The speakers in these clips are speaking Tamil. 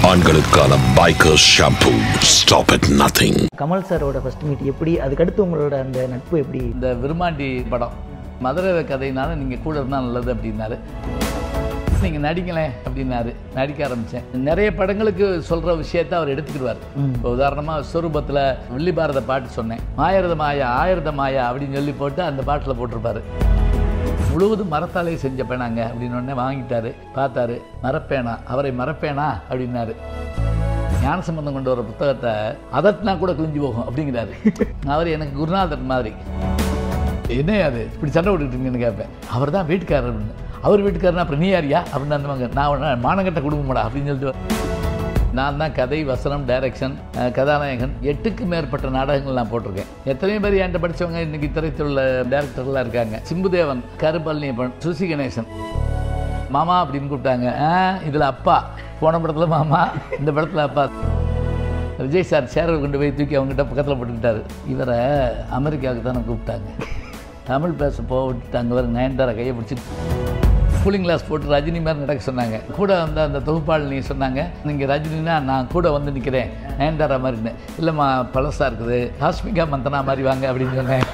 ஆண்களுக்கான biker shampoo stop at nothing Kamal சாரோட ஃபர்ஸ்ட் மீட் எப்படி அதுக்கடுத்து உங்களோட அந்த நட்பு எப்படி இந்த விருமாண்டி படம் மதுரை கதையினால நீங்கள் கூட இருந்தால் நல்லது அப்படின்னாரு நீங்கள் நடிங்களேன் அப்படின்னாரு நடிக்க ஆரம்பித்தேன் நிறைய படங்களுக்கு சொல்கிற விஷயத்தை அவர் எடுத்துக்கிடுவார் இப்போ உதாரணமாக ஸ்வரூபத்தில் வில்லி பாரத பாட்டு சொன்னேன் ஆயிரத மாயா ஆயிரத மாயா அப்படின்னு சொல்லி போட்டு அந்த பாட்டில் போட்டிருப்பாரு முழுவதும் மரத்தாலே செஞ்ச பேனாங்க அப்படின்னு உடனே வாங்கிட்டாரு பார்த்தாரு மரப்பேனா அவரை மறப்பேனா அப்படின்னாரு ஞானசம்பந்தம் கொண்டு வர புத்தகத்தை அதட்டினா கூட கிழிஞ்சு போகும் அப்படிங்கிறாரு அவர் எனக்கு குருநாதர் மாதிரி என்ன அது இப்படி சண்டை விட்டுக்கிட்டீங்கன்னு கேட்பேன் அவர் தான் வீட்டுக்காரர் அப்படின்னு அவர் வீட்டுக்காரனா அப்புறம் நீ யாரியா அப்படின்னு அந்த நான் உடனே மானங்கட்ட குடும்பமாடா அப்படின்னு சொல்லிட்டு நான் தான் கதை வசனம் டைரக்ஷன் அஹ், கதாநாயகன் எட்டுக்கு மேற்பட்ட நாடகங்கள் நான் போட்டிருக்கேன் எத்தனையோ பேர் என்கிட்ட படித்தவங்க இன்னைக்கு திரைத்துள்ள டேரக்டர்லாம் இருக்காங்க சிம்புதேவன் கருப்பழனியப்பன் சுசி கணேசன் மாமா அப்படின்னு கூப்பிட்டாங்க ஆ இதில் அப்பா போன படத்தில் மாமா இந்த படத்தில் அப்பா விஜய் சார் சேரை கொண்டு போய் தூக்கி அவங்ககிட்ட பக்கத்தில் போட்டுக்கிட்டாரு இவரை அமெரிக்காவுக்கு தானே கூப்பிட்டாங்க தமிழ் பேச போக விட்டுட்டு அங்கே வர நயன்தாரா கையை பிடிச்சிட்டு கூலிங் கிளாஸ் போட்டு ரஜினி மாதிரி நடக்க சொன்னாங்க கூட வந்த அந்த தொகுப்பாளினி சொன்னாங்க நீங்கள் ரஜினினா நான் கூட வந்து நிற்கிறேன் நயன்தாரா மாதிரின்னு இல்லைம்மா பழசாக இருக்குது ஹாஸ்மிகா மந்தனா மாதிரி வாங்க அப்படின்னு சொன்னேன்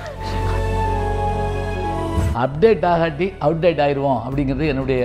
அப்டேட் ஆகாட்டி அவுடேட் ஆயிடுவோம் அப்படிங்கிறது என்னுடைய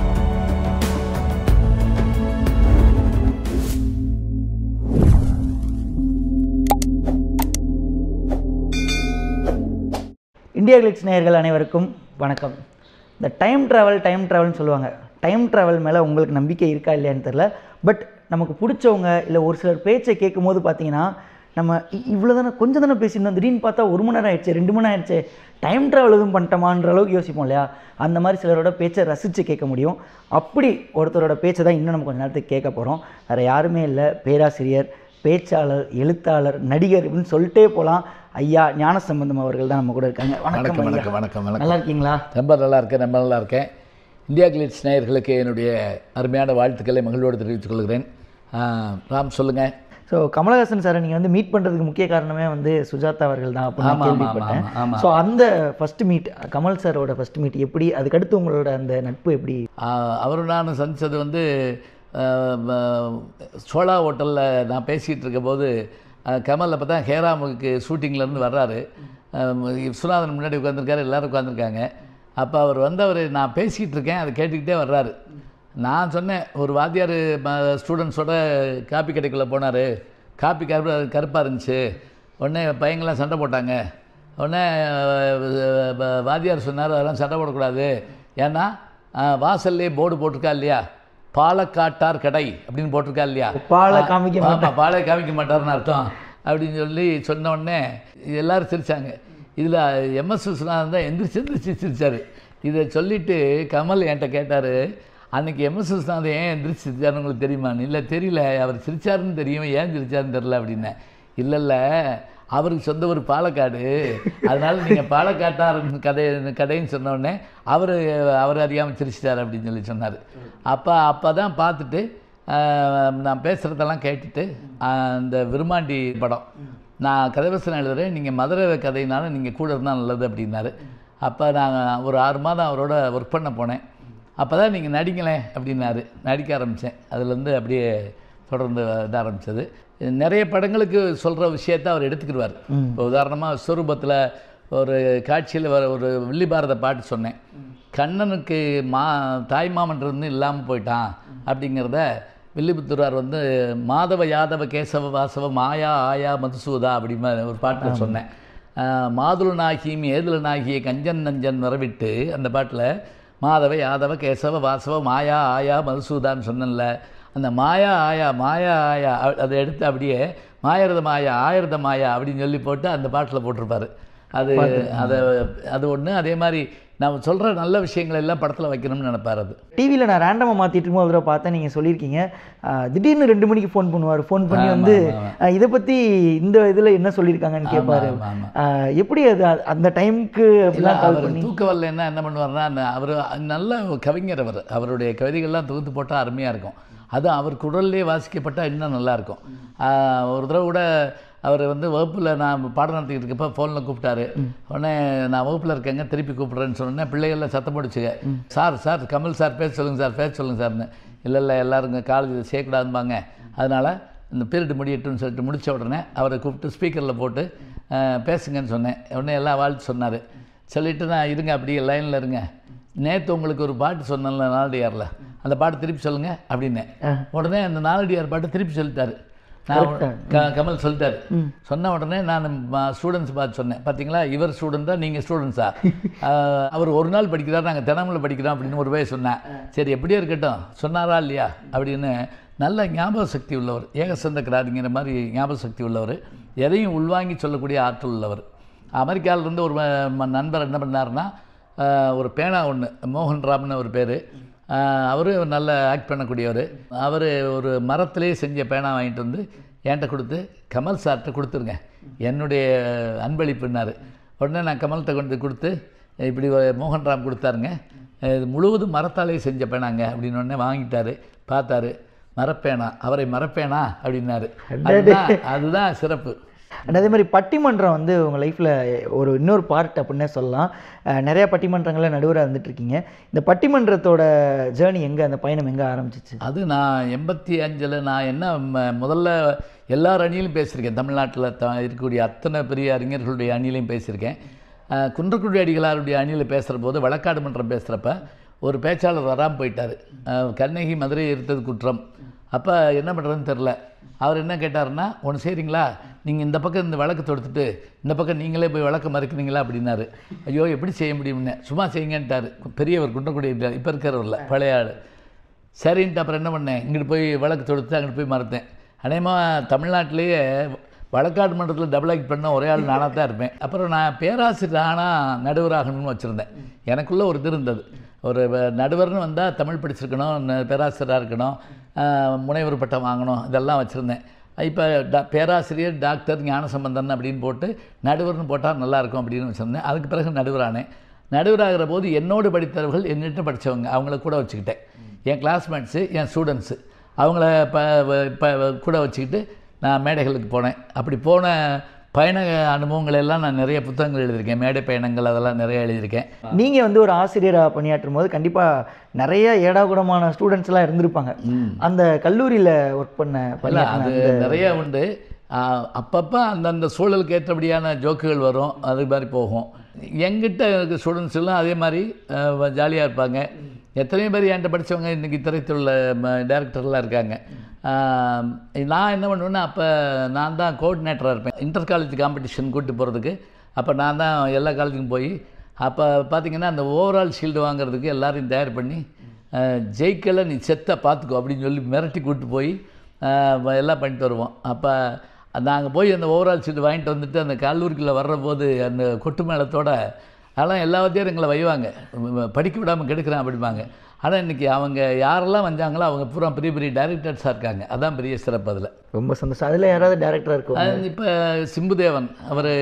இந்தியா கிளிக்ஸ் நேயர்கள் அனைவருக்கும் வணக்கம் இந்த டைம் ட்ராவல் டைம் ட்ராவல்னு சொல்லுவாங்க டைம் ட்ராவல் மேலே உங்களுக்கு நம்பிக்கை இருக்கா இல்லையான்னு தெரில பட் நமக்கு பிடிச்சவங்க இல்லை ஒரு சிலர் பேச்சை கேட்கும் போது பார்த்தீங்கன்னா நம்ம இ- இவ்வளோ தானே கொஞ்சம் தானே பேசியிருந்தோம் திடீர்னு பார்த்தா ஒரு மணி நேரம் ஆயிடுச்சு ரெண்டு மணி நேரம் ஆயிடுச்சு டைம் ட்ராவல் எதுவும் பண்ணிட்டோமான்ற அளவுக்கு யோசிப்போம் இல்லையா அந்த மாதிரி சிலரோட பேச்சை ரசித்து கேட்க முடியும் அப்படி ஒருத்தரோட பேச்சை தான் இன்னும் நம்ம கொஞ்ச நேரத்துக்கு கேட்க போகிறோம் வேறு யாருமே இல்லை பேராசிரியர் பேச்சாளர் எழுத்தாளர் நடிகர் இப்படின்னு சொல்லிட்டே போகலாம் ஐயா ஞானசம்பந்தம் அவர்கள் தான் நம்ம கூட இருக்காங்க வணக்கம் ஐயா. வணக்கம் வணக்கம் வணக்கம் நல்லா இருக்கீங்களா ரொம்ப நல்லா இருக்கேன் ரொம்ப நல்லா இருக்கேன் இந்தியா கிளிட்ஸ் நேயர்களுக்கு என்னுடைய அருமையான வாழ்த்துக்களை மகிழ்வோடு தெரிவித்துக் கொள்கிறேன் ஆ, ராம் சொல்லுங்கள் ஸோ கமலஹாசன் சாரை நீங்கள் வந்து மீட் பண்ணுறதுக்கு முக்கிய காரணமே வந்து சுஜாதா அவர்கள் தான் அப்படின்னு ஆமா, நான் ஆமா, கேள்விப்பட்டேன் ஆமா, ஆமா. ஸோ அந்த ஃபர்ஸ்ட் மீட் கமல் சாரோட ஃபர்ஸ்ட் மீட் எப்படி அதுக்கடுத்து உங்களோட அந்த நட்பு எப்படி அவரும் நான் சந்தித்தது வந்து ஆ, ம- சோழா ஹோட்டலில் நான் பேசிகிட்டு இருக்கும்போது ஆ, கமல் அப்போ தான் ஹேராமுக்கு ஷூட்டிங்லேருந்து வர்றாரு ஆ, விஸ்வநாதன் முன்னாடி உட்காந்துருக்காரு எல்லோரும் உட்காந்துருக்காங்க அப்போ அவர் வந்தவர் நான் பேசிகிட்டு இருக்கேன் அதை கேட்டுக்கிட்டே வர்றாரு நான் சொன்னேன் ஒரு வாத்தியார் ஸ்டூடெண்ட்ஸோட காப்பி கடைக்குள்ளே போனார் காப்பி கருப்பா கருப்பாக இருந்துச்சு உடனே பையங்கள்லாம் சண்டை போட்டாங்க உடனே அஹ், வ- வாத்தியார் சொன்னார் அதெல்லாம் சண்டை போடக்கூடாது ஏன்னா அஹ், வாசல்லே போர்டு போட்டிருக்கா இல்லையா பாலக்காட்டார் கடை அப்படின்னு போட்டிருக்கா இல்லையா பாலை காமிக்க ஆமாம் பாலை காமிக்க மாட்டார்னு அர்த்தம் அப்படின்னு சொல்லி சொன்ன உடனே எல்லாரும் சிரிச்சாங்க இதில் எம்எஸ் விஸ்வநாதன் தான் எந்திரிச்சு எந்திரிச்சு சிரிச்சார் இதை சொல்லிட்டு கமல் என்கிட்ட கேட்டார் அன்னைக்கு எம்எஸ் விஸ்வநாதன் ஏன் எந்திரிச்சு சிரிச்சாருன்னு உங்களுக்கு தெரியுமான்னு இல்லை தெரியல அவர் சிரிச்சாருன்னு தெரியும் ஏன் சிரிச்சாருன்னு தெரில அப்படின்னேன் இல்லை இல்லை அவருக்கு சொந்த ஒரு பாலக்காடு அதனால நீங்கள் பாலக்காட்டார் கதை கடைன்னு சொன்ன உடனே அவர் அவர் அறியாமல் சிரிச்சிட்டார் அப்படின்னு சொல்லி சொன்னார் அப்போ அப்போ தான் பார்த்துட்டு ஆஹ், நான் பேசுகிறதெல்லாம் கேட்டுட்டு ஆஹ், இந்த விருமாண்டி படம் நான் கதைவசனம் எழுதுகிறேன் நீங்கள் மதுரை கதையினால நீங்கள் கூட இருந்தால் நல்லது அப்படின்னாரு அப்போ நான் ஒரு ஆறு மாதம் அவரோட ஒர்க் பண்ண போனேன் அப்போ தான் நீங்கள் நடிங்களேன் அப்படின்னாரு நடிக்க ஆரம்பித்தேன் அதுலேருந்து அப்படியே தொடர்ந்து இத ஆரம்பித்தது நிறைய படங்களுக்கு சொல்கிற விஷயத்தை அவர் எடுத்துக்கிடுவார் இப்போ உதாரணமாக ஸ்வரூபத்தில் ஒரு காட்சியில் வர ஒரு வில்லி பாரத பாட்டு சொன்னேன் கண்ணனுக்கு மா தாய்மாமன் இருந்து இல்லாமல் போயிட்டான் அப்படிங்கிறத வில்லிபுத்தூரார் வந்து மாதவ யாதவ கேசவ வாசவ மாயா ஆயா மதுசூதா அப்படிமா ஒரு பாட்டில் சொன்னேன் ஆஹ் மாதுளனாகியும் ஏதுலனாகிய கஞ்சன் நஞ்சன் வரவிட்டு அந்த பாட்டில் மாதவ யாதவ கேசவ வாசவ மாயா ஆயா மதுசூதான்னு சொன்னேன்ல அந்த மாயா ஆயா மாயா ஆயா அ- அதை எடுத்து அப்படியே மாயரத மாயா ஆயிரத மாயா அப்படின்னு சொல்லி போட்டு அந்த பாட்டில் போட்டிருப்பாரு அது அதை அது ஒன்று அதே மாதிரி நம்ம சொல்கிற நல்ல விஷயங்களை எல்லாம் படத்தில் வைக்கணும்னு நினைப்பார் அது டிவியில் நான் ரேண்டமாக மாற்றிட்டு இருக்கும்போது ஒரு தடவை பார்த்தேன் நீங்கள் சொல்லியிருக்கீங்க ஆஹ், திடீர்னு ரெண்டு மணிக்கு ஃபோன் பண்ணுவார் ஃபோன் பண்ணி ஆமா, வந்து ஆமா, ஆஹ், இதை பற்றி இந்த இதில் என்ன சொல்லியிருக்காங்கன்னு கேட்பாரு ஆமா, ஆமா. ஆஹ், எப்படி அது அ- அந்த டைமுக்கு இல்லை அப்படிலாம் கால் அவர் பண்ணி தூக்க வரலைன்னா என்ன பண்ணுவார்னா அவர் நல்ல கவிஞர் அவர் அவருடைய கவிதைகள்லாம் தொகுத்து போட்டால் அருமையாக இருக்கும் அது அவர் குரல்லே வாசிக்கப்பட்டால் இன்னும் நல்லா இருக்கும் ஆஹ் ஒரு தடவை கூட அவர் வந்து வகுப்பில் நான் பாடம் நடத்திக்கிட்டு இருக்கப்ப ஃபோனில் கூப்பிட்டாரு உடனே நான் வகுப்பில் இருக்கேங்க திருப்பி கூப்பிட்றேன்னு சொன்னேன் பிள்ளைகள்லாம் சத்தம் போடுச்சுங்க சார் சார் கமல் சார் பேச சொல்லுங்க சார் பேச சொல்லுங்க சார்னு இல்லை இல்லை எல்லாரும் காலேஜில் சேர்க்கக்கூடாதும்பாங்க அதனால் இந்த பீரியட் முடியட்டும்னு சொல்லிட்டு முடித்த உடனே அவரை கூப்பிட்டு ஸ்பீக்கரில் போட்டு அஹ், பேசுங்கன்னு சொன்னேன் உடனே எல்லாம் வாழ்த்து சொன்னார் சொல்லிவிட்டு நான் இருங்க அப்படியே லைனில் இருங்க நேற்று உங்களுக்கு ஒரு பாட்டு சொன்னேன்ல நாலடியாரில் அந்த பாட்டு திருப்பி சொல்லுங்கள் அப்படின்னேன் உடனே அந்த நாலடியார் பாட்டு திருப்பி சொல்லிட்டாரு நான் க- கமல் சொல்லிட்டாரு சொன்ன உடனே நான் ஸ்டூடெண்ட்ஸ் பார்த்து சொன்னேன் பார்த்தீங்களா இவர் ஸ்டூடெண்ட்டா நீங்கள் ஸ்டூடெண்ட்ஸா அவர் ஒரு நாள் படிக்கிறார் நாங்கள் தினமும் படிக்கிறோம் அப்படின்னு ஒரு போய் சொன்னேன் சரி எப்படியோ இருக்கட்டும் சொன்னாரா இல்லையா அப்படின்னு நல்ல ஞாபக சக்தி உள்ளவர் ஏகசந்த கிராதிங்கிற மாதிரி ஞாபக சக்தி உள்ளவர் எதையும் உள்வாங்கி சொல்லக்கூடிய ஆற்றல் உள்ளவர் அமெரிக்கால இருந்து ஒரு ம- ம- நண்பர் என்ன பண்ணாருன்னா ஆஹ், ஒரு பேனா ஒன்று மோகன் ராம்னு ஒரு பேர் அவரு நல்ல ஆக்ட் பண்ணக்கூடியவர் அவர் ஒரு மரத்திலே செஞ்ச பேனா வாங்கிட்டு வந்து என்கிட்ட கொடுத்து கமல் சார்கிட்ட கொடுத்துருங்க என்னுடைய அன்பளிப்புன்னாரு உடனே நான் கமல்கிட்ட கொண்டு கொடுத்து இப்படி ஒரு மோகன்ராம் கொடுத்தாருங்க இது முழுவதும் மரத்தாலே செஞ்ச பேனாங்க அப்படின்னு உடனே வாங்கிட்டாரு பார்த்தாரு மரப்பேனா அவரை மரப்பேனா அப்படின்னாரு அதுதான் அதுதான் சிறப்பு அண்ட் அதே மாதிரி பட்டிமன்றம் வந்து உங்கள் லைஃப்பில் ஒரு இன்னொரு பார்ட் அப்படின்னே சொல்லலாம் அஹ் நிறைய பட்டிமன்றங்களில் நடுவராக இருந்துட்டு இருக்கீங்க இந்த பட்டிமன்றத்தோட ஜேர்னி எங்கே அந்த பயணம் எங்கே ஆரம்பிச்சிச்சு அது நான் எண்பத்தி அஞ்சில் நான் என்ன ம- முதல்ல எல்லார் அணியிலும் பேசியிருக்கேன் தமிழ்நாட்டில் த இருக்கக்கூடிய அத்தனை பெரிய அறிஞர்களுடைய அணியிலையும் பேசியிருக்கேன் அஹ், குன்றக்குடி அடிகளாருடைய அணியில் பேசுகிற போது வழக்காடு மன்றம் பேசுகிறப்ப ஒரு பேச்சாளர் வராமல் போயிட்டார் அஹ், கண்ணகி மதுரை இருத்தது குற்றம் அப்போ என்ன பண்ணுறதுன்னு தெரில அவர் என்ன கேட்டாருன்னா ஒன்று செய்கிறீங்களா நீங்கள் இந்த பக்கம் இந்த வழக்கு தொடுத்துட்டு இந்த பக்கம் நீங்களே போய் வழக்கு மறுக்கிறீங்களா அப்படின்னாரு ஐயோ எப்படி செய்ய முடியும்னு சும்மா செய்யுங்கன்ட்டார் பெரியவர் குன்றக்குடி இப்போ இருக்கிறவரில் பழைய ஆள் சரின்ட்டு அப்புறம் என்ன பண்ணேன் இங்கிட்டு போய் வழக்கு தொடுத்து அங்கிட்டு போய் மறுத்தேன் அநேகமாக தமிழ்நாட்டிலேயே வழக்காடு மன்றத்தில் டபுள் ஆக்ட் பண்ண ஒரே ஆள் நானாக தான் இருப்பேன் அப்புறம் நான் பேராசிரியர் ஆனால் நடுவராகணும்னு வச்சுருந்தேன் எனக்குள்ளே ஒரு இது இருந்தது ஒரு வ- நடுவர்னு வந்தால் தமிழ் படிச்சிருக்கணும் ந- பேராசிரியராக இருக்கணும் ஆஹ், முனைவர் பட்டம் வாங்கணும் இதெல்லாம் வச்சுருந்தேன் இப்போ டா பேராசிரியர் டாக்டர் ஞானசம்பந்தன் அப்படின்னு போட்டு நடுவர்னு போட்டால் நல்லாயிருக்கும் அப்படின்னு வச்சுருந்தேன் அதுக்கு பிறகு நடுவரானேன் நடுவராகிற போது என்னோடு படித்தவர்கள் என்னிட்ட படித்தவங்க அவங்கள கூட வச்சுக்கிட்டேன் என் கிளாஸ்மேட்ஸு என் ஸ்டூடெண்ட்ஸு அவங்கள ப இப்போ கூட வச்சுக்கிட்டு நான் மேடைகளுக்கு போனேன் அப்படி போன பயண அனுபவங்கள் எல்லாம் நான் நிறைய புத்தகங்கள் எழுதியிருக்கேன் மேடை பயணங்கள் அதெல்லாம் நிறைய எழுதியிருக்கேன் நீங்கள் வந்து ஒரு ஆசிரியராக பணியாற்றும் போது கண்டிப்பாக நிறைய ஏடாகுடமான ஸ்டூடெண்ட்ஸ்லாம் இருந்திருப்பாங்க அந்த கல்லூரியில் ஒர்க் பண்ண இல்லை பணியாற்றின அது நிறைய உண்டு ஆஹ், அப்பப்போ அந்தந்த சூழலுக்கு ஏற்றபடியான ஜோக்குகள் வரும் அது மாதிரி போகும் எங்கிட்ட இருக்க ஸ்டூடெண்ட்ஸ் எல்லாம் அதே மாதிரி ஜாலியாக இருப்பாங்க எத்தனையோ பேர் என்கிட்ட படித்தவங்க இன்றைக்கி திரைத்துள்ள டேரக்டர்லாம் இருக்காங்க ஆஹ், நான் என்ன பண்ணுவேன்னா அப்போ நான் தான் கோஆர்டினேட்டராக இருப்பேன் இன்டர் காலேஜ் காம்படிஷன் கூட்டி போகிறதுக்கு அப்போ நான் தான் எல்லா காலேஜுக்கும் போய் அப்போ பார்த்தீங்கன்னா அந்த ஓவரால் ஷீல்டு வாங்குறதுக்கு எல்லாரையும் தயார் பண்ணி அஹ், ஜெயிக்கலை நீ செத்த பார்த்துக்கோ அப்படின்னு சொல்லி மிரட்டி கூப்பிட்டு போய் அஹ், எல்லாம் பண்ணிட்டு வருவோம் அப்போ நாங்கள் போய் அந்த ஓவரால் ஷீல்டு வாங்கிட்டு வந்துட்டு அந்த கல்லூரிக்குள்ளே வர்ற போது அந்த கொட்டு மேளத்தோட அதெல்லாம் எல்லா வாத்தியாரும் எங்களை வைவாங்க படிக்க விடாமல் கெடுக்கிறேன் அப்படிம்பாங்க ஆனால் இன்றைக்கி அவங்க யாரெல்லாம் வந்தாங்களோ அவங்க பூரா பெரிய பெரிய டைரக்டர்ஸாக இருக்காங்க அதான் பெரிய சிறப்பு அதில் ரொம்ப சந்தோஷம் அதில் யாராவது டேரக்டராக இருக்கும் இப்போ சிம்புதேவன் அவர்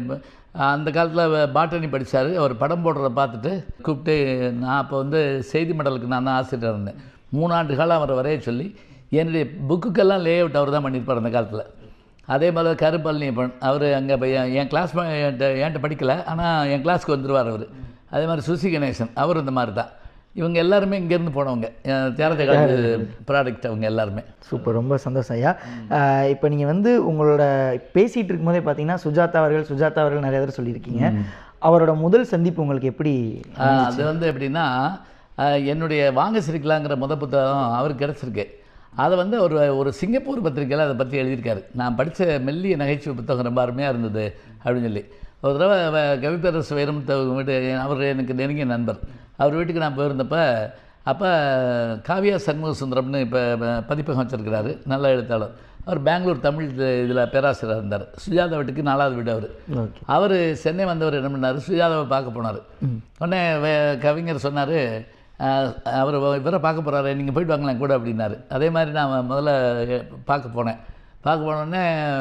அந்த காலத்தில் பாட்டனி படிச்சாரு அவர் படம் போடுறத பார்த்துட்டு கூப்பிட்டு நான் அப்போ வந்து செய்தி மடலுக்கு நான் தான் ஆசிரியர் இருந்தேன் மூணாண்டு காலம் அவரை வரைய சொல்லி என்னுடைய புக்குக்கெல்லாம் லே அவுட் அவர் தான் பண்ணியிருப்பார் அந்த காலத்தில் அதே மாதிரி கருப்பழனியப்பன் அவர் அங்கே என் கிளாஸ் என்கிட்ட என்கிட்ட படிக்கலை ஆனால் என் கிளாஸ்க்கு வந்துடுவார் அவர் அதே மாதிரி சுசி கணேசன் அவர் இந்த மாதிரி தான் இவங்க எல்லாருமே இங்கேருந்து போனவங்க தியாகராஜ காலேஜ் ப்ராடக்ட் அவங்க எல்லாருமே சூப்பர் ரொம்ப சந்தோஷம் ஐயா இப்போ நீங்கள் வந்து உங்களோட பேசிகிட்டு இருக்கும்போதே பார்த்தீங்கன்னா சுஜாதா அவர்கள் சுஜாதா அவர்கள் நிறைய தடவை சொல்லியிருக்கீங்க அவரோட முதல் சந்திப்பு உங்களுக்கு எப்படி ஆஹ் அது வந்து எப்படின்னா ஆஹ் என்னுடைய வாங்க சிரிக்கலாங்கிற முத புத்தகம் அவருக்கு கிடச்சிருக்கு அதை வந்து ஒரு ஒரு சிங்கப்பூர் பத்திரிக்கையில் அதை பற்றி எழுதியிருக்காரு நான் படித்த மெல்லிய நகைச்சுவை புத்தகம் ரொம்ப அருமையாக இருந்தது அப்படின்னு சொல்லி ஒரு தடவை வ- கவிப்பேரரசு வைரமுத்து வீட்டு அவர் எனக்கு நெருங்கிய நண்பர் அவர் வீட்டுக்கு நான் போயிருந்தப்ப அப்போ காவியா சண்முக சுந்தரம்னு இப்போ பதிப்பகம் வச்சிருக்கிறாரு நல்ல எழுத்தாளர் அவர் பெங்களூர் தமிழ் இதில் பேராசிரியர் இருந்தார் சுஜாதா வீட்டுக்கு நாலாவது வீடு அவர் ஓகே அவர் சென்னை வந்தவர் என்ன பண்ணார் சுஜாதாவை பார்க்க போனார் உடனே வே- கவிஞர் சொன்னார் அவர் இவரை பார்க்க போகிறாரு நீங்கள் போயிட்டு வாங்களேன் கூட அப்படின்னாரு அதே மாதிரி நான் முதல்ல பார்க்க போனேன் பார்க்க போனோடனே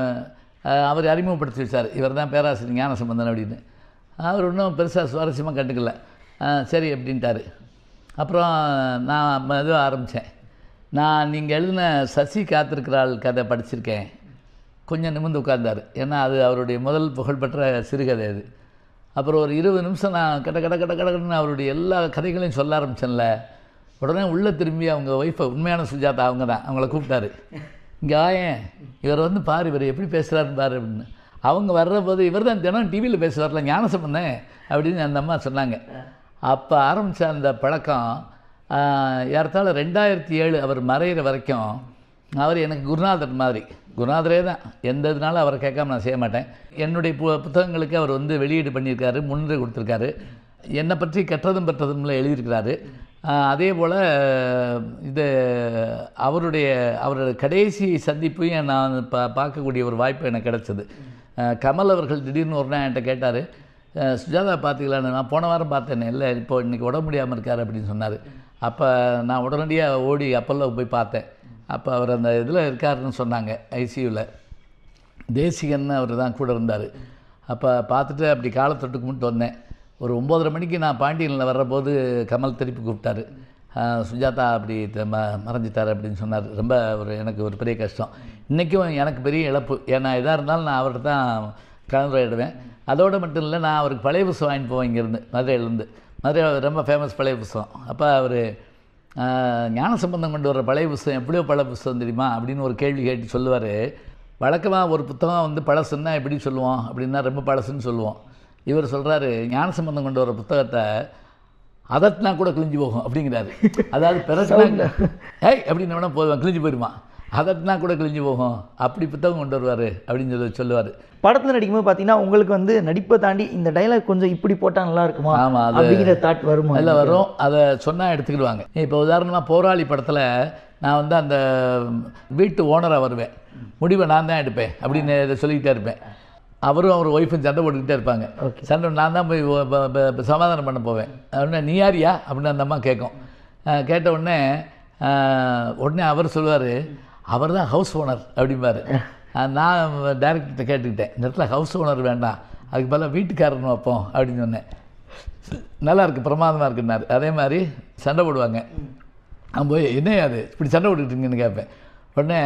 அவர் அறிமுகப்படுத்தி வச்சார் இவர் தான் பேராசிரியர் ஞான சம்பந்தன் அப்படின்னு அவர் இன்னும் பெருசாக சுவாரஸ்யமாக கண்டுக்கல ஆ, சரி அப்படின்ட்டாரு அப்புறம் நான் மெதுவாக ஆரம்பித்தேன் நான் நீங்கள் எழுதின சசி காத்திருக்கிறாள் கதை படிச்சிருக்கேன் கொஞ்சம் நிமிர்ந்து உட்கார்ந்தார் ஏன்னா அது அவருடைய முதல் புகழ்பெற்ற சிறுகதை அது அப்புறம் ஒரு இருபது நிமிஷம் நான் கட கட கட கடன்னு அவருடைய எல்லா கதைகளையும் சொல்ல ஆரம்பிச்சேன்ல உடனே உள்ளே திரும்பி அவங்க ஒய்ஃபை உண்மையான சுஜாதா அவங்க தான் அவங்கள கூப்பிட்டாரு இங்கே ஆயேன் இவர் வந்து பாரு இவர் எப்படி பேசுகிறாருன்னு பாரு அப்படின்னு அவங்க வர்ற போது இவர் தான் தினம் டிவியில் பேசுவார்ல ஞானசம்பந்தன் அப்படின்னு அந்த அம்மா சொன்னாங்க அப்போ ஆரம்பித்த அந்த பழக்கம் ஆஹ், ஏறத்தாழ ரெண்டாயிரத்தி ஏழு அவர் மறையிற வரைக்கும் அவர் எனக்கு குருநாதர் மாதிரி குருநாதரே தான் எந்த இதனாலும் அவரை கேட்காம நான் செய்ய மாட்டேன் என்னுடைய பு புத்தகங்களுக்கு அவர் வந்து வெளியீடு பண்ணியிருக்காரு முன்னுரை கொடுத்துருக்காரு என்னை பற்றி கற்றதும் பெற்றதும்ல எழுதியிருக்கிறாரு ஆஹ், அதே போல் இது அவருடைய அவருடைய கடைசி சந்திப்பையும் நான் பா பார்க்கக்கூடிய ஒரு வாய்ப்பு எனக்கு கிடச்சிது கமல் அவர்கள் திடீர்னு ஒரு நாள் என்கிட்ட கேட்டார் சுஜாதா பார்த்தீங்களான்னு நான் போன வாரம் பார்த்தேனே இல்லை இப்போ இன்றைக்கி உடம்பு முடியாமல் இருக்கார் அப்படின்னு சொன்னார் அப்போ நான் உடனடியாக ஓடி அப்பல்ல போய் பார்த்தேன் அப்போ அவர் அந்த இதில் இருக்காருன்னு சொன்னாங்க ஐசியூவில் தேசிகன்னு அவர் தான் கூட இருந்தார் அப்போ பார்த்துட்டு அப்படி காலை தொட்டு கும்பிட்டு வந்தேன் ஒரு ஒம்போதரை மணிக்கு நான் பாண்டியனில் வர்றபோது கமல் திருப்பி கூப்பிட்டாரு ஆஹ் சுஜாதா அப்படி த- ம மறைஞ்சிட்டார் அப்படின்னு சொன்னார் ரொம்ப ஒரு எனக்கு ஒரு பெரிய கஷ்டம் இன்றைக்கும் எனக்கு பெரிய இழப்பு ஏன்னா எதாக இருந்தாலும் நான் அவர்கிட்ட தான் கலந்துரையிடுவேன் அதோடு மட்டும் இல்லை நான் அவருக்கு பழைய புஸ்தகம் வாங்கிட்டு போவேன் இங்கேருந்து மதுரையிலேருந்து மதுரை ரொம்ப ஃபேமஸ் பழைய புஸ்தகம் அப்போ அவர் ஞான சம்பந்தம் கொண்டு வர பழைய புஸ்தகம் எப்படியோ பழைய புஸ்தகம் தெரியுமா அப்படின்னு ஒரு கேள்வி கேட்டு சொல்லுவார் வழக்கமாக ஒரு புத்தகம் வந்து பழசுன்னா எப்படி சொல்லுவோம் அப்படின்னா ரொம்ப பழசுன்னு சொல்லுவோம் இவர் சொல்கிறாரு ஞான சம்பந்தம் கொண்டு வர புத்தகத்தை அதட்டினா கூட கிழிஞ்சு போகும் அப்படிங்கிறாரு அதாவது பிறகு ஏய் அப்படின்னு வேணால் போதும் கிழிஞ்சு போயிடுமா அதட்டினா கூட கிழிஞ்சு போகும் அப்படி புத்தகம் கொண்டு வருவார் அப்படின்னு சொல்லி சொல்லுவார் படத்தில் நடிக்கும்போது பார்த்தீங்கன்னா உங்களுக்கு வந்து நடிப்பை தாண்டி இந்த டைலாக் கொஞ்சம் இப்படி போட்டால் நல்லா இருக்குமா ஆமா, அது- அப்படிங்கிற தாட் வருமா அதில் வரும் அதை சொன்னால் எடுத்துக்கிடுவாங்க இப்போ உதாரணமாக போராளி படத்தில் நான் வந்து அந்த வீட்டு ஓனராக வருவேன் முடிவை நான் தான் எடுப்பேன் அப்படின்னு இதை சொல்லிக்கிட்டே இருப்பேன் அவரும் அவர் ஒய்ஃபும் சண்டை போட்டுக்கிட்டே இருப்பாங்க சண்டை நான் தான் போய் ஒ- ப- ப- ப- சமாதானம் பண்ண போவேன் உடனே நீ யாரியா அப்படின்னு அந்த அம்மா கேட்கும் அஹ் கேட்ட உடனே அஹ் உடனே அவர் சொல்லுவார் அவர் தான் ஹவுஸ் ஓனர் அப்படிம்பாரு அஹ் நான் டேரக்டர்கிட்ட கேட்டுக்கிட்டேன் இந்த இடத்துல ஹவுஸ் ஓனர் வேண்டாம் அதுக்கு பதிலாக வீட்டுக்காரன் வைப்போம் அப்படின்னு சொன்னேன் நல்லா இருக்கு பிரமாதமாக இருக்குன்னாரு அதே மாதிரி சண்டை போடுவாங்க நான் போய் என்ன அது இப்படி சண்டை போட்டுக்கிட்டீங்கன்னு கேட்பேன் உடனே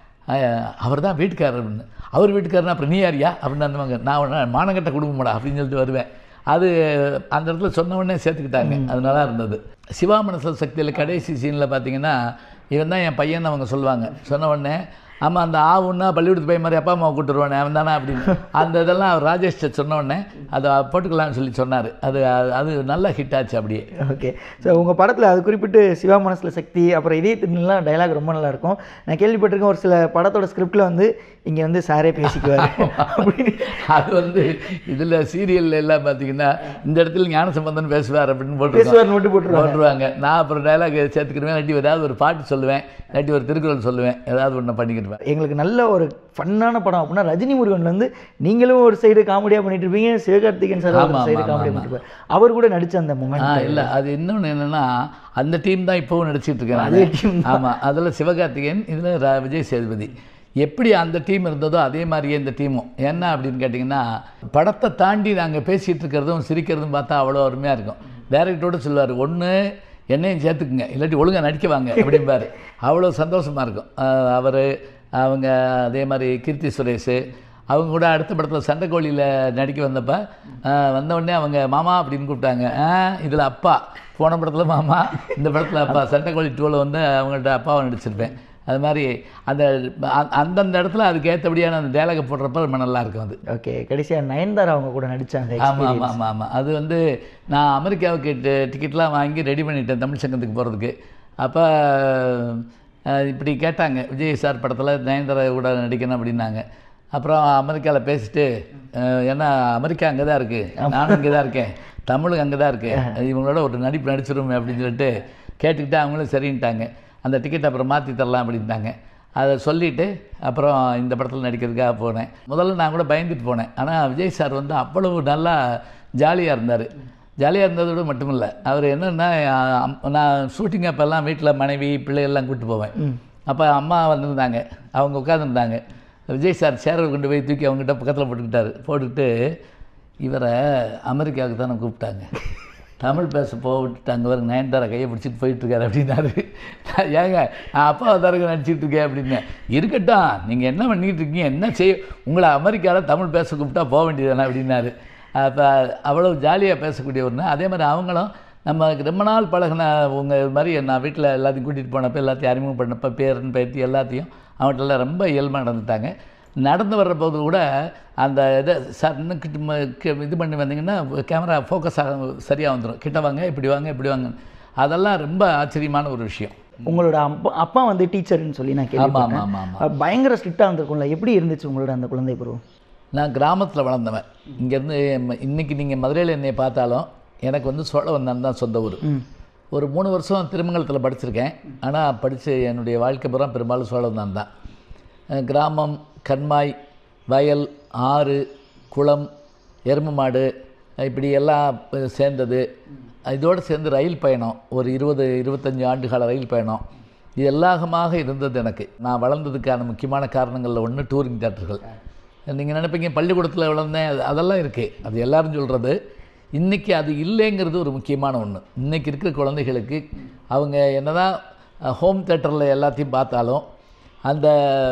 அவர் தான் வீட்டுக்காரர் அப்படின்னு அவர் வீட்டுக்காரனா அப்புறம் நீ யாரியா அப்படின்னு அந்தவங்க நான் உடனே மானங்கட்ட குடும்பமாடா அப்படின்னு சொல்லிட்டு வருவேன் அது அந்த இடத்துல சொன்ன உடனே சேர்த்துக்கிட்டாங்க அது நல்லா இருந்தது சிவா மனசல் சக்தியில் கடைசி சீனில் பார்த்தீங்கன்னா இவன் தான் என் பையன் அவங்க சொல்லுவாங்க சொன்ன உடனே ஆமாம் அந்த ஆவுன்னா பள்ளிக்கூடத்து பையன் மாதிரி அப்பா அம்மாவை கூட்டுருவானே அவன் தானே அப்படின்னு அந்த இதெல்லாம் அவர் ராஜேஷ் சொன்ன உடனே அதை போட்டுக்கலாம்னு சொல்லி சொன்னார் அது அது நல்ல ஹிட் ஆச்சு அப்படியே ஓகே ஸோ உங்கள் படத்தில் அது குறிப்பிட்டு சிவா மனசில் சக்தி அப்புறம் இதே திருநெல்லாம் டைலாக் ரொம்ப நல்லா இருக்கும் நான் கேள்விப்பட்டிருக்கேன் ஒரு சில படத்தோட ஸ்கிரிப்டில் வந்து இங்கே வந்து சாரே பேசிக்குவார் அப்படின்னு அது வந்து இதில் சீரியல்ல எல்லாம் பார்த்தீங்கன்னா இந்த இடத்துல ஞான சம்பந்தன் பேசுவார் அப்படின்னு போட்டு பேசுவார்னு மட்டும் போட்டுருவாங்க போட்டுருவாங்க நான் அப்புறம் டைலாக் சேர்த்துக்கிடுவேன் இல்லாட்டி ஏதாவது ஒரு பாட்டு சொல்லுவேன் இல்லாட்டி ஒரு திருக்குறள் சொல்லுவேன் ஏதாவது ஒன்று பண்ணிக்கிடுவேன் எங்களுக்கு நல்ல ஒரு ஃபன்னான படம் அப்படின்னா ரஜினி முருகன்ல இருந்து நீங்களும் ஒரு சைடு காமெடியாக பண்ணிட்டு இருப்பீங்க சிவகார்த்திகேயன் சார் ஆமா, ஒரு சைடு ஆமா, காமெடியாக ஆமா. பண்ணிட்டு இருப்பார் அவர் கூட நடிச்ச அந்த ஆ மூமெண்ட் இல்லை அது இன்னொன்று என்னென்னா அந்த டீம் தான் இப்போவும் நடிச்சிட்டு இருக்கேன் அதே நான். team ஆமா அதில் சிவகார்த்திகேயன் இதில் விஜய் சேதுபதி எப்படி அந்த டீம் இருந்ததோ அதே மாதிரியே இந்த டீமும் என்ன அப்படின்னு கேட்டிங்கன்னா படத்தை தாண்டி நாங்கள் பேசிகிட்டு இருக்கிறதும் சிரிக்கிறதும் பார்த்தா அவ்வளோ அருமையாக இருக்கும் டைரக்டரோட சொல்லுவார் ஒன்று என்னையும் சேர்த்துக்குங்க இல்லாட்டி ஒழுங்கா நடிக்க வாங்க அப்படிம்பாரு அவ்வளோ சந்தோஷமாக இருக்கும் அவர் அவங்க அதே மாதிரி கீர்த்தி சுரேஷ் அவங்க கூட அடுத்த படத்தில் சண்டைக்கோழியில் நடிக்க வந்தப்ப ஆஹ், வந்த உடனே அவங்க மாமா அப்படின்னு கூப்பிட்டாங்க இதில் அப்பா போன படத்தில் மாமா இந்த படத்தில் அப்பா சண்டைக்கோழி டூவில் வந்து அவங்கள்ட்ட அப்பாவை நடிச்சிருப்பேன் அது மாதிரி அந்த அ- அந்தந்த இடத்துல அதுக்கு ஏற்றபடியான அந்த டேலகை போடுறப்ப ரொம்ப நல்லா இருக்கும் அது ஓகே கடைசியாக நயன்தாரா அவங்க கூட நடிச்சாங்க ஆமாம் ஆமாம் ஆமாம் ஆமாம் அது வந்து நான் அமெரிக்காவுக்கு டி- டிக்கெட்லாம் வாங்கி ரெடி பண்ணிட்டேன் தமிழ் சங்கத்துக்கு போகிறதுக்கு அப்போ இப்படி கேட்டாங்க விஜய் சார் படத்தில் நயன்தாரா கூட நடிக்கணும் அப்படின்னாங்க அப்புறம் அமெரிக்காவில் பேசிட்டு அஹ், ஏன்னா அமெரிக்கா அங்கே தான் இருக்குது நானும் இங்கே தான் இருக்கேன் தமிழும் அங்கே தான் இருக்குது இவங்களோட ஒரு நடிப்பு நடிச்சிருமே அப்படின்னு சொல்லிட்டு கேட்டுக்கிட்டு அவங்களும் சரின்ட்டாங்க அந்த டிக்கெட் அப்புறம் மாற்றி தரலாம் அப்படின்ட்டாங்க அதை சொல்லிவிட்டு அப்புறம் இந்த படத்தில் நடிக்கிறதுக்காக போனேன் முதல்ல நான் கூட பயந்துட்டு போனேன் ஆனால் விஜய் சார் வந்து அவ்வளவு நல்லா ஜாலியாக இருந்தார் ஜாலியாக இருந்ததோடு மட்டுமில்லை அவர் என்னென்னா நான் ஷூட்டிங் அப்போல்லாம் வீட்டில் மனைவி பிள்ளைகள்லாம் கூப்பிட்டு போவேன் அப்போ அம்மா வந்திருந்தாங்க அவங்க உட்காந்துருந்தாங்க விஜய் சார் சேரை கொண்டு போய் தூக்கி அவங்ககிட்ட பக்கத்தில் போட்டுக்கிட்டாரு போட்டுக்கிட்டு இவரை அமெரிக்காவுக்கு தானே கூப்பிட்டாங்க தமிழ் பேச போக விட்டுட்டு அங்கே வர நயன்தாரா கையை பிடிச்சிட்டு போயிட்டுருக்காரு அப்படின்னாரு நான் ஏங்க நான் அப்பா தரங்க நடிச்சிட்டு இருக்கேன் அப்படின்னேன் இருக்கட்டும் நீங்கள் என்ன பண்ணிட்டு இருக்கீங்க என்ன செய்ய உங்களை அமெரிக்காவில் தமிழ் பேச கூப்பிட்டா போக வேண்டியதானே அப்படின்னாரு அப்போ அவ்வளோ ஜாலியாக பேசக்கூடியவர்னு அதே மாதிரி அவங்களும் நம்ம ரொம்ப நாள் பழகின உங்கள் மாதிரி நான் வீட்டில் எல்லாத்தையும் கூட்டிகிட்டு போனப்போ எல்லாத்தையும் அறிமுகம் பண்ணப்போ பேரன் பேத்தி எல்லாத்தையும் அவங்கள்ட்டெல்லாம் ரொம்ப இயல்பாக நடந்துட்டாங்க நடந்து வர்ற போது கூட அந்த இதை சார் இன்னும் கிட்ட ம- கி- இது பண்ணி வந்தீங்கன்னா கேமரா ஃபோக்கஸ் ஆக சரியாக வந்துடும் கிட்ட வாங்க இப்படி வாங்க இப்படி வாங்க அதெல்லாம் ரொம்ப ஆச்சரியமான ஒரு விஷயம் உங்களோட அப்பா அப்பா வந்து டீச்சர்னு சொல்லி நான் ஆமாம் ஆமாம் கேள்விப்பட்டேன் ஆமாம் ஆமாம் அஹ் பயங்கர ஸ்ட்ரிக்டாக இருந்திருக்கும்ல எப்படி இருந்துச்சு உங்களோட அந்த குழந்தை பருவம் நான் கிராமத்தில் வளர்ந்தவன் இங்கேருந்து இன்னைக்கு நீங்கள் மதுரையில் என்னை பார்த்தாலும் எனக்கு வந்து சோழவந்தான் தான் சொந்த ஊர் ம் ஒரு மூணு வருஷம் திருமங்கலத்தில் படிச்சிருக்கேன் ஆனால் படித்து என்னுடைய வாழ்க்கை பூரா பெரும்பாலும் சோழவந்தான் தான் அஹ் கிராமம் கண்மாய் வயல் ஆறு குளம் எருமை மாடு இப்படி எல்லாம் ப- சேர்ந்தது இதோடு சேர்ந்து ரயில் பயணம் ஒரு இருபது இருபத்தஞ்சி ஆண்டு கால ரயில் பயணம் இது எல்லாகமாக இருந்தது எனக்கு நான் வளர்ந்ததுக்கான முக்கியமான காரணங்களில் ஒன்று டூரிங் தேட்டர்கள் நீங்கள் நினைப்பீங்க பள்ளிக்கூடத்தில் வளர்ந்தேன் அது- அதெல்லாம் இருக்குது அது எல்லாரும் சொல்கிறது இன்றைக்கி அது இல்லைங்கிறது ஒரு முக்கியமான ஒன்று இன்றைக்கி இருக்கிற குழந்தைகளுக்கு அவங்க என்னதான் ஹோம் தேட்டரில் எல்லாத்தையும் பார்த்தாலும் அந்த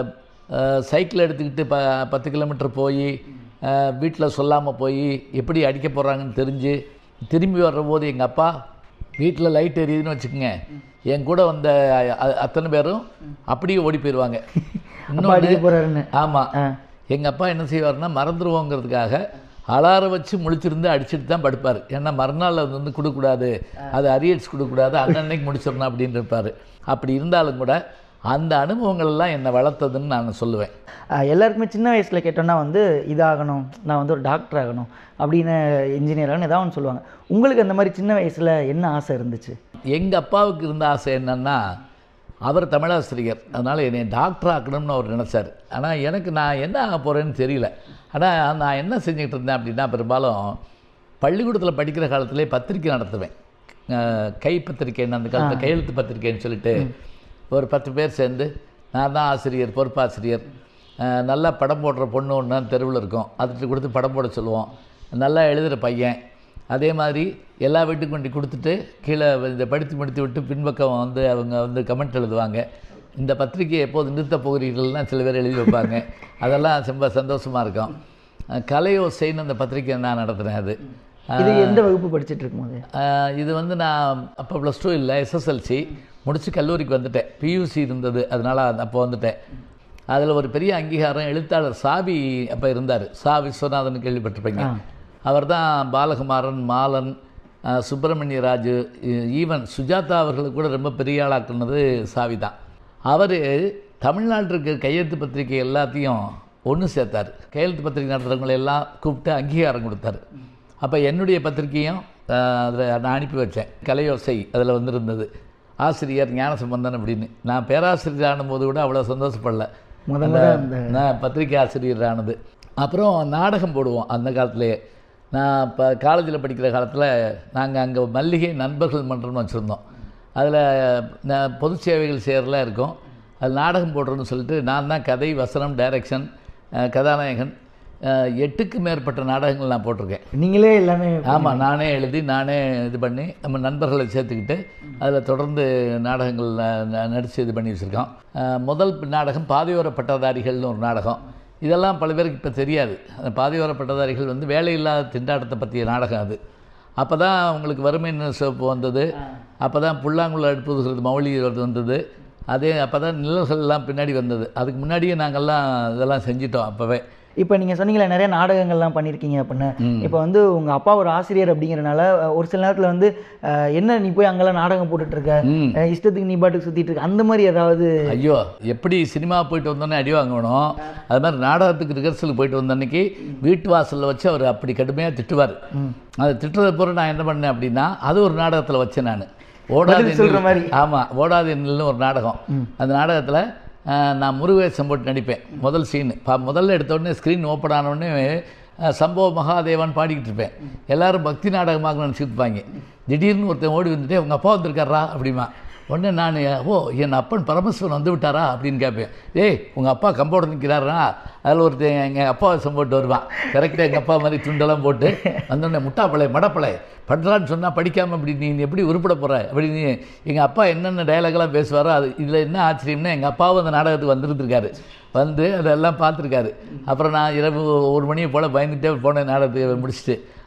சைக்கிள் எடுத்துக்கிட்டு ப பத்து கிலோமீட்டர் போய் வீட்டில் சொல்லாமல் போய் எப்படி அடிக்க போகிறாங்கன்னு தெரிஞ்சு திரும்பி வர்றபோது எங்கள் அப்பா வீட்டில் லைட் எரியுதுன்னு வச்சுக்கோங்க என் கூட வந்த அ- அத்தனை பேரும் அப்படியே ஓடி போயிடுவாங்க அப்பா அடிக்க போறாருன்னு ஆமாம் ஆ எங்கள் அப்பா என்ன செய்வார்னா மறந்துடுவோங்கிறதுக்காக அலாரம் வச்சு முழிச்சிருந்து அடிச்சுட்டு தான் படுப்பார் ஏன்னா மறுநாள் அது வந்து கொடுக்கக்கூடாது அது அரியட்ஸ் கொடுக்கக்கூடாது அன்னன்னைக்கு முடிச்சிடணும் அப்படின்னு இருப்பார் அப்படி இருந்தாலும் கூட அந்த அனுபவங்கள் எல்லாம் என்னை வளர்த்ததுன்னு நான் சொல்லுவேன் அஹ் எல்லாருக்குமே சின்ன வயசில் கேட்டோன்னா வந்து இதாகணும் நான் வந்து ஒரு டாக்டர் ஆகணும் அப்படின்னு இன்ஜினியர் ஆகணும் ஏதாவது ஒன்று சொல்லுவாங்க உங்களுக்கு அந்த மாதிரி சின்ன வயசில் என்ன ஆசை இருந்துச்சு எங்கள் அப்பாவுக்கு இருந்த ஆசை என்னன்னா அவர் தமிழாசிரியர் அதனால் என்னை டாக்டர் ஆக்கணும்னு அவர் நினச்சார் ஆனால் எனக்கு நான் என்ன ஆக போகிறேன்னு தெரியல ஆனால் நான் என்ன செஞ்சுக்கிட்டு இருந்தேன் அப்படின்னா பெரும்பாலும் பள்ளிக்கூடத்தில் படிக்கிற காலத்திலே பத்திரிக்கை நடத்துவேன் அஹ் கை பத்திரிக்கைன்னு அந்த காலத்தில் கையெழுத்து பத்திரிக்கைன்னு சொல்லிட்டு ஒரு பத்து பேர் சேர்ந்து நான் தான் ஆசிரியர் பொறுப்பாசிரியர் அஹ் நல்லா படம் போடுற பொண்ணு ஒன்று தெருவில் இருக்கும் அதுக்கு கொடுத்து படம் போட சொல்லுவோம் நல்லா எழுதுகிற பையன் அதே மாதிரி எல்லா வீட்டுக்கும் கொண்டு கொடுத்துட்டு கீழே இந்த படித்து முடித்து விட்டு பின்பக்கம் வந்து அவங்க வந்து கமெண்ட் எழுதுவாங்க இந்த பத்திரிகையை எப்போது நிறுத்தப் போகிறீர்கள்லாம் சில பேர் எழுதி வைப்பாங்க அதெல்லாம் ரொம்ப சந்தோஷமாக இருக்கும் அஹ் கலையோசைன்னு அந்த பத்திரிக்கை நான் நடத்துகிறேன் அது இது எந்த வகுப்பு படிச்சுட்டு இருக்கும்போது அஹ் இது வந்து நான் அப்போ ப்ளஸ் டூ இல்லை எஸ்எஸ்எல்சி முடித்து கல்லூரிக்கு வந்துட்டேன் பியூசி இருந்தது அதனால் அப்போ வந்துட்டேன் அதில் ஒரு பெரிய அங்கீகாரம் எழுத்தாளர் சாவி அப்போ இருந்தார் சா விஸ்வநாதன் கேள்விப்பட்டிருப்பீங்க அவர் தான் பாலகுமாரன் மாலன் அஹ் சுப்பிரமணிய ராஜு இ- ஈவன் சுஜாதா அவர்களுக்கு கூட ரொம்ப பெரிய ஆளாக்குனது சாவி தான் அவர் தமிழ்நாட்டில் இருக்கிற கையெழுத்து பத்திரிகை எல்லாத்தையும் ஒன்று சேர்த்தார் கையெழுத்து பத்திரிகை நடத்துகிறவங்களை எல்லாம் கூப்பிட்டு அங்கீகாரம் கொடுத்தாரு அப்போ என்னுடைய பத்திரிக்கையும் அதில் நான் அனுப்பி வச்சேன் கலையோசை அதில் வந்திருந்தது ஆசிரியர் ஞானசம்பந்தன் அப்படின்னு நான் பேராசிரியர் ஆனும்போது கூட அவ்வளோ சந்தோஷப்படல முத அந்த- முத அந்த நான் பத்திரிக்கை ஆசிரியர் ஆனது அப்புறம் நாடகம் போடுவோம் அந்த காலத்துலேயே நான் இப்போ காலேஜில் படிக்கிற காலத்தில் நாங்கள் அங்கே மல்லிகை நண்பர்கள் மன்றம்னு வச்சுருந்தோம் அதில் நான் பொது சேவைகள் செய்கிறலாம் இருக்கும் அது நாடகம் போடுறோன்னு சொல்லிட்டு நான் தான் கதை வசனம் டைரக்ஷன் கதாநாயகன் அஹ், எட்டுக்கு மேற்பட்ட நாடகங்கள் நான் போட்டிருக்கேன் நீங்களே எல்லாமே ஆமாம் நானே எழுதி நானே இது பண்ணி நம்ம நண்பர்களை சேர்த்துக்கிட்டு அதில் தொடர்ந்து நாடகங்கள் நடித்து இது பண்ணி வச்சுருக்கோம் அஹ், முதல் நாடகம் பாதையோர பட்டதாரிகள்னு ஒரு நாடகம் இதெல்லாம் பல பேருக்கு இப்போ தெரியாது அந்த பாதையோர பட்டதாரிகள் வந்து வேலையில்லாத திண்டாட்டத்தை பற்றிய நாடகம் அது அப்போ தான் உங்களுக்கு வறுமையின் சிவப்பு வந்தது அப்போ தான் புல்லாங்குழல் அடுப்புகிறது மௌலி வந்தது அதே அப்போ தான் நிழல்கள்லாம் பின்னாடி வந்தது அதுக்கு முன்னாடியே நாங்கள்லாம் இதெல்லாம் செஞ்சிட்டோம் அப்போவே இப்போ நீங்கள் சொன்னீங்களே நிறைய நாடகங்கள்லாம் பண்ணியிருக்கீங்க அப்படின்னு இப்போ வந்து உங்கள் அப்பா ஒரு ஆசிரியர் அப்படிங்கிறனால அஹ், ஒரு சில நேரத்தில் வந்து அஹ், என்ன நீ போய் அங்கெல்லாம் நாடகம் போட்டுட்டு இருக்க ம். அஹ், இஷ்டத்துக்கு நீ பாட்டுக்கு சுற்றிட்டு இருக்க அந்த மாதிரி ஏதாவது ஐயோ எப்படி சினிமா போயிட்டு வந்தோன்னே அடி வாங்கணும் அது மாதிரி நாடகத்துக்கு ரிஹர்சலுக்கு போயிட்டு வந்த அன்னைக்கு வீட்டு வாசலில் வச்சு அவர் அப்படி கடுமையாக திட்டுவார் அது திட்டுறத பிறகு நான் என்ன பண்ணேன் அப்படின்னா அது ஒரு நாடகத்தில் வச்சேன் நான் ஓடாது பதில் சொல்ற மாதிரி. ஆமாம் ஓடாது என்னில்னு ஒரு நாடகம் அந்த நாடகத்தில் நான் முருகவேசம் போட்டு நடிப்பேன் முதல் சீன் பா முதல்ல எடுத்த உடனே ஸ்க்ரீன் ஓப்பன் ஆன உடனே அஹ், சம்பவ மகாதேவான்னு பாடிக்கிட்டு இருப்பேன் எல்லாரும் பக்தி நாடகமாக நினச்சிட்டு இருப்பாங்க திடீர்னு ஒருத்தன் ஓடி வந்துட்டு உங்கள் அப்பா வந்திருக்காரா அப்படிமா உடனே நான் ஓ என் அப்பன் பரமசிவன் வந்து விட்டாரா அப்படின்னு கேட்பேன் ஏய் உங்கள் அப்பா கம்போட நிற்கிறாரா அதில் ஒருத்தன் எங்கள் அப்பா வேஷம் போட்டு வருவான் கரெக்டாக எங்கள் அப்பா மாதிரி துண்டெல்லாம் போட்டு வந்தோடனே முட்டாப்பழை மடப்பழை பண்ணுறான்னு சொன்னால் படிக்காமல் அப்படி நீ எப்படி உருப்பட போகிற அப்படின்னு எங்கள் அப்பா என்னென்ன டயலாக்லாம் பேசுவாரோ அது இதில் என்ன ஆச்சரியம்னா எங்கள் அப்பாவும் அந்த நாடகத்துக்கு வந்துருந்துருக்காரு வந்து அதெல்லாம் பார்த்துருக்காரு அப்புறம் நான் இரவு ஒரு மணியை போல் பயந்துட்டே போனேன் நாடகத்தை முடிச்சுட்டு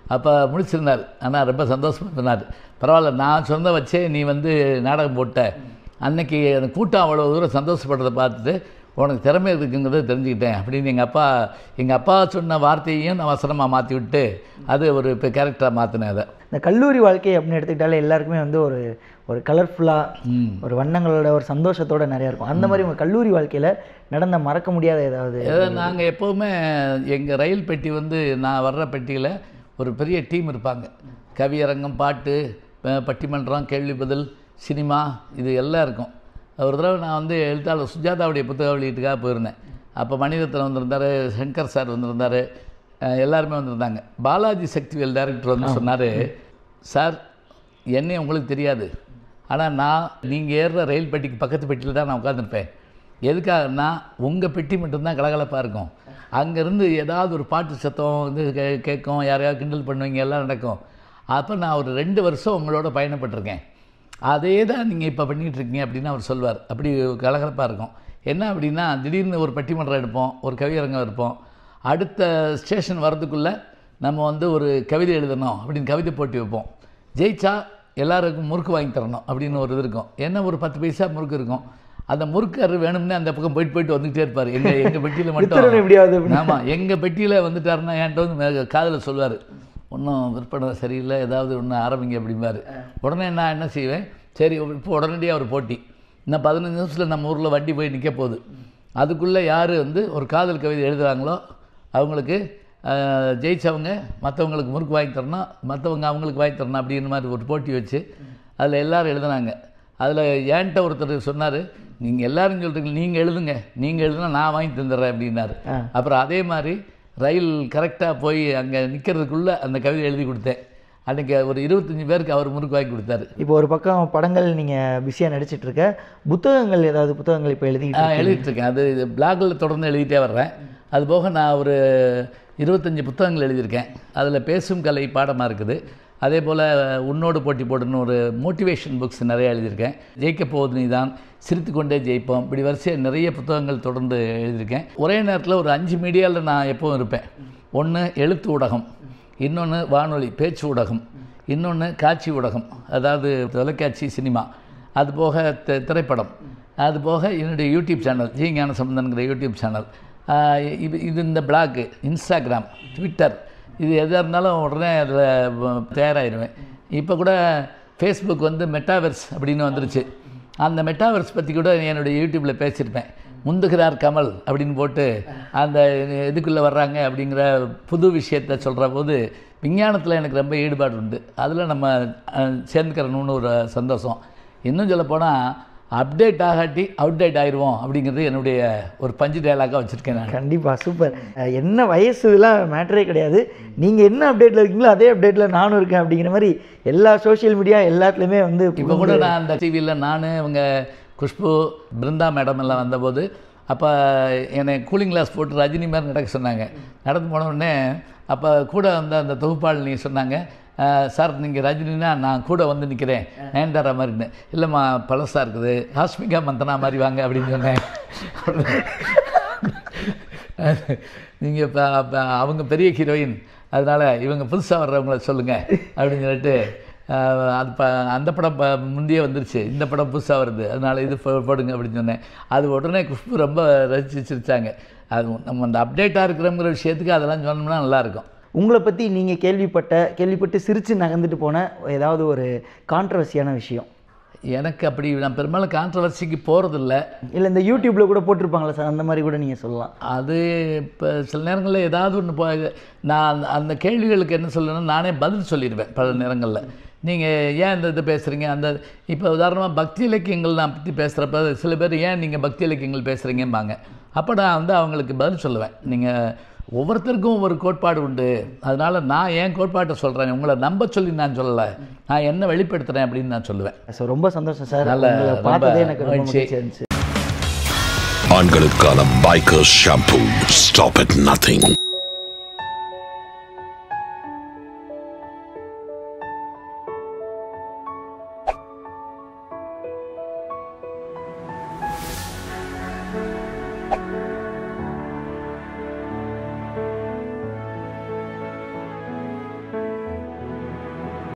அப்போ முடிச்சிருந்தார் ஆனால் ரொம்ப சந்தோஷமாக சொன்னார் பரவாயில்ல நான் சொன்ன வச்சே நீ வந்து நாடகம் போட்ட அன்னைக்கு அந்த கூட்டம் அவ்வளோ தூரம் சந்தோஷப்படுறதை பார்த்துட்டு உனக்கு திறமை இருக்குங்கிறத தெரிஞ்சுக்கிட்டேன் அப்படின்னு எங்கள் அப்பா எங்கள் அப்பா சொன்ன வார்த்தையையும் நான் வசனமாக மாற்றி விட்டு அது ஒரு இப்போ கேரக்டராக மாற்றினேன் அதை இந்த கல்லூரி வாழ்க்கை அப்படின்னு எடுத்துக்கிட்டாலே எல்லாருக்குமே வந்து ஒரு ஒரு கலர்ஃபுல்லாக ஒரு வண்ணங்களோட ஒரு சந்தோஷத்தோட நிறையா இருக்கும் அந்த மாதிரி உங்கள் கல்லூரி வாழ்க்கையில் நடந்த மறக்க முடியாத ஏதாவது ஏதோ நாங்கள் எப்போவுமே எங்கள் ரயில் பெட்டி வந்து நான் வர்ற பெட்டியில் ஒரு பெரிய டீம் இருப்பாங்க கவியரங்கம் பாட்டு ப- பட்டிமன்றம் கேள்வி பதில் சினிமா இது எல்லாம் இருக்கும் ஒரு தடவை நான் வந்து எழுத்தாளர் சுஜாதாவுடைய புத்தக வெளியீட்டுக்காக போயிருந்தேன் அப்போ மணிரத்னம் வந்திருந்தார் சங்கர் சார் வந்திருந்தார் அஹ் எல்லாருமே வந்திருந்தாங்க பாலாஜி சக்திவேல் டைரக்டர் வந்து சொன்னார் சார் என்னை உங்களுக்கு தெரியாது ஆனால் நான் நீங்கள் ஏறுற ரயில் பெட்டிக்கு பக்கத்து பெட்டியில் தான் நான் உட்காந்துருப்பேன் எதுக்காகன்னா உங்கள் பெட்டி மட்டும்தான் கலகலப்பாக இருக்கும் அங்கேருந்து ஏதாவது ஒரு பாட்டு சத்தம் வந்து கே கேட்கும் யாரையாவது கிண்டல் பண்ணுவீங்க எல்லாம் நடக்கும் அப்போ நான் ஒரு ரெண்டு வருஷம் உங்களோட பயணப்பட்டிருக்கேன் அதே தான் நீங்கள் இப்போ பண்ணிகிட்டு இருக்கீங்க அப்படின்னு அவர் சொல்வார் அப்படி கலகலப்பாக இருக்கும் என்ன அப்படின்னா திடீர்னு ஒரு பட்டிமன்றம் எடுப்போம் ஒரு கவியரங்கம் இருப்போம் அடுத்த ஸ்டேஷன் வரதுக்குள்ளே நம்ம வந்து ஒரு கவிதை எழுதணும் அப்படின்னு கவிதை போட்டி வைப்போம் ஜெயிச்சா எல்லாருக்கும் முறுக்கு வாங்கி தரணும் அப்படின்னு ஒரு இது இருக்கும் என்ன ஒரு பத்து பைசா முறுக்கு இருக்கும் அந்த முறுக்காரர் வேணும்னே அந்த பக்கம் போயிட்டு போயிட்டு வந்துகிட்டே இருப்பார் எங்கள் எங்கள் பெட்டியில் வித்துறணும் எப்படியாவது மட்டும் ஆமாம் எங்கள் பெட்டியில் வந்துட்டாருன்னா என்கிட்ட வந்து காதில் சொல்வார் ஒன்றும் விற்பனை சரியில்லை ஏதாவது ஒன்று ஆரம்பிங்க அப்படிம்பாரு உடனே நான் என்ன செய்வேன் சரி இப்போ உடனடியாக ஒரு போட்டி இன்னும் பதினஞ்சு நிமிஷத்தில் நம்ம ஊரில் வண்டி போய் நிற்க போகுது அதுக்குள்ளே யார் வந்து ஒரு காதல் கவிதை எழுதுகிறாங்களோ அவங்களுக்கு ஆஹ், ஜெயிச்சவங்க மற்றவங்களுக்கு முறுக்கு வாங்கி தரணும் மற்றவங்க அவங்களுக்கு வாங்கி தரணும் அப்படிங்கிற மாதிரி ஒரு போட்டி வச்சு அதில் எல்லாரும் எழுதுனாங்க அதில் ஏன்ட்ட ஒருத்தர் சொன்னார் நீங்கள் எல்லாரும் சொல்கிறீங்க நீங்கள் எழுதுங்க நீங்கள் எழுதுனா நான் வாங்கி தந்துடுறேன் அப்படின்னாரு அப்புறம் அதே மாதிரி ரயில் கரெக்டாக போய் அங்கே நிற்கிறதுக்குள்ளே அந்த கவிதை எழுதி கொடுத்தேன் அன்றைக்கி ஒரு இருபத்தஞ்சி பேருக்கு அவர் முறுக்கு வாங்கி கொடுத்தாரு இப்போ ஒரு பக்கம் படங்கள் நீங்கள் பிஸியாக நடிச்சிட்டு இருக்க புத்தகங்கள் ஏதாவது புத்தகங்கள் இப்போ எழுதிக்கிட்டு நான் எழுதிட்டு இருக்கேன் அது பிளாகில் தொடர்ந்து எழுதிட்டே வர்றேன் அது போக நான் ஒரு இருபத்தஞ்சி புத்தகங்கள் எழுதியிருக்கேன் அதில் பேசும் கலை பாடமாக இருக்குது அதே போல் உன்னோடு போட்டி போடுன்னு ஒரு மோட்டிவேஷன் புக்ஸ் நிறைய எழுதியிருக்கேன் ஜெயிக்க போவது நீதான் சிரித்து கொண்டே ஜெயிப்போம் இப்படி வரிசையாக நிறைய புத்தகங்கள் தொடர்ந்து எழுதியிருக்கேன் ஒரே நேரத்தில் ஒரு அஞ்சு மீடியாவில் நான் எப்பவும் இருப்பேன் ஒன்று எழுத்து ஊடகம் இன்னொன்று வானொலி பேச்சு ஊடகம் இன்னொன்று காட்சி ஊடகம் அதாவது தொலைக்காட்சி சினிமா அது போக தி- திரைப்படம் அது போக என்னுடைய யூடியூப் சேனல் ஜி ஞான சம்பந்தன்கிற யூடியூப் சேனல் ஆஹ் இது இது இந்த பிளாக்கு இன்ஸ்டாகிராம் ட்விட்டர் இது எதாக இருந்தாலும் உடனே அதில் தயாராகிடுவேன் இப்போ கூட ஃபேஸ்புக் வந்து மெட்டாவெர்ஸ் அப்படின்னு வந்துருச்சு அந்த மெட்டாவெர்ஸ் பற்றி கூட என்னுடைய யூடியூப்பில் பேசியிருப்பேன் முந்துகிறார் கமல் அப்படின்னு போட்டு அந்த இதுக்குள்ளே வர்றாங்க அப்படிங்கிற புது விஷயத்த சொல்கிற போது விஞ்ஞானத்தில் எனக்கு ரொம்ப ஈடுபாடு உண்டு அதில் நம்ம அஹ், சேர்ந்துக்கிறணும்னு ஒரு சந்தோஷம் இன்னும் சொல்லப்போனால் அப்டேட் ஆகாட்டி அவுடேட் ஆயிடுவோம் அப்படிங்கிறது என்னுடைய ஒரு பஞ்சு டயலாக்காக வச்சுருக்கேன் நான் கண்டிப்பாக சூப்பர் அஹ் என்ன வயசு இதெல்லாம் மேட்டரே கிடையாது நீங்கள் என்ன அப்டேட்டில் இருக்கீங்களோ அதே அப்டேட்டில் நானும் இருக்கேன் அப்படிங்கிற மாதிரி எல்லா சோஷியல் மீடியா எல்லாத்துலேயுமே வந்து இப்போ கூட நான் அந்த டிவியில் நான் இவங்க குஷ்பு பிருந்தா மேடம் எல்லாம் வந்தபோது அப்போ என்னை கூலிங் கிளாஸ் போட்டு ரஜினி மாதிரி நடக்க சொன்னாங்க நடந்து போன உடனே அப்போ கூட வந்த அந்த தொகுப்பாளினி சொன்னாங்க "அஹ், சார் நீங்கள் ரஜினினா நான் கூட வந்து நிற்கிறேன் நயன்தாரா மாதிரின்னு இல்லைம்மா பழசாக இருக்குது ஹாஸ்மிகா மந்தனா மாதிரி வாங்க அப்படின்னு சொன்னேன் நீங்கள் இப்போ அவங்க பெரிய ஹீரோயின் அதனால் இவங்க புதுசாக வர்றவங்கள சொல்லுங்கள் அப்படின்னு சொல்லிட்டு ஆஹ், அது ப அந்த படம் ப முந்தையே வந்துருச்சு இந்த படம் புதுசாக வருது அதனால் இது போ- போடுங்க அப்படின்னு சொன்னேன் அது உடனே குஷ்பு ரொம்ப ரசிச்சு சிரிச்சாங்க அது நம்ம அந்த அப்டேட்டாக இருக்கிறோங்கிற விஷயத்துக்கு அதெல்லாம் சொன்னோம்னா நல்லாயிருக்கும் உங்களை பற்றி நீங்கள் கேள்விப்பட்ட கேள்விப்பட்டு சிரித்து நகர்ந்துட்டு போன ஏதாவது ஒரு கான்ட்ரவர்சியான விஷயம் எனக்கு அப்படி நான் பெரும்பாலும் கான்ட்ரவர்சிக்கு போகிறதில்ல இல்லை இந்த யூடியூப்பில் கூட போட்டிருப்பாங்களா சார் அந்த மாதிரி கூட நீங்கள் சொல்லலாம் அது இப்போ சில நேரங்களில் ஏதாவது ஒன்று போ நான் அந்த- அந்த கேள்விகளுக்கு என்ன சொல்லணும்னா நானே பதில் சொல்லிடுவேன் பல நேரங்களில் நீங்கள் ஏன் இந்த இது பேசுகிறீங்க அந்த இப்போ உதாரணமாக பக்தி இலக்கியங்கள் நான் பற்றி பேசுகிறப்ப சில பேர் ஏன் நீங்கள் பக்தி இலக்கியங்கள் பேசுகிறீங்கம்பாங்க அப்போ நான் வந்து அவங்களுக்கு பதில் சொல்லுவேன் நீங்கள் ஒவ்வொருத்தருக்கும் ஒவ்வொரு கோட்பாடு உண்டு அதனால் நான் என் கோட்பாட்டை சொல்கிறேன் உங்களை நம்ப சொல்லி நான் சொல்லலை நான் என்ன வெளிப்படுத்துகிறேன் அப்படின்னு நான் சொல்லுவேன் ஸோ ரொம்ப சந்தோஷம் சார் நல்ல- உங்களை ரொம்ப பார்த்ததே எனக்கு ரொம்ப மகிழ்ச்சி. மகிழ்ச்சியாக இருந்துச்சு ஆண்களுக்கான biker shampoo stop at nothing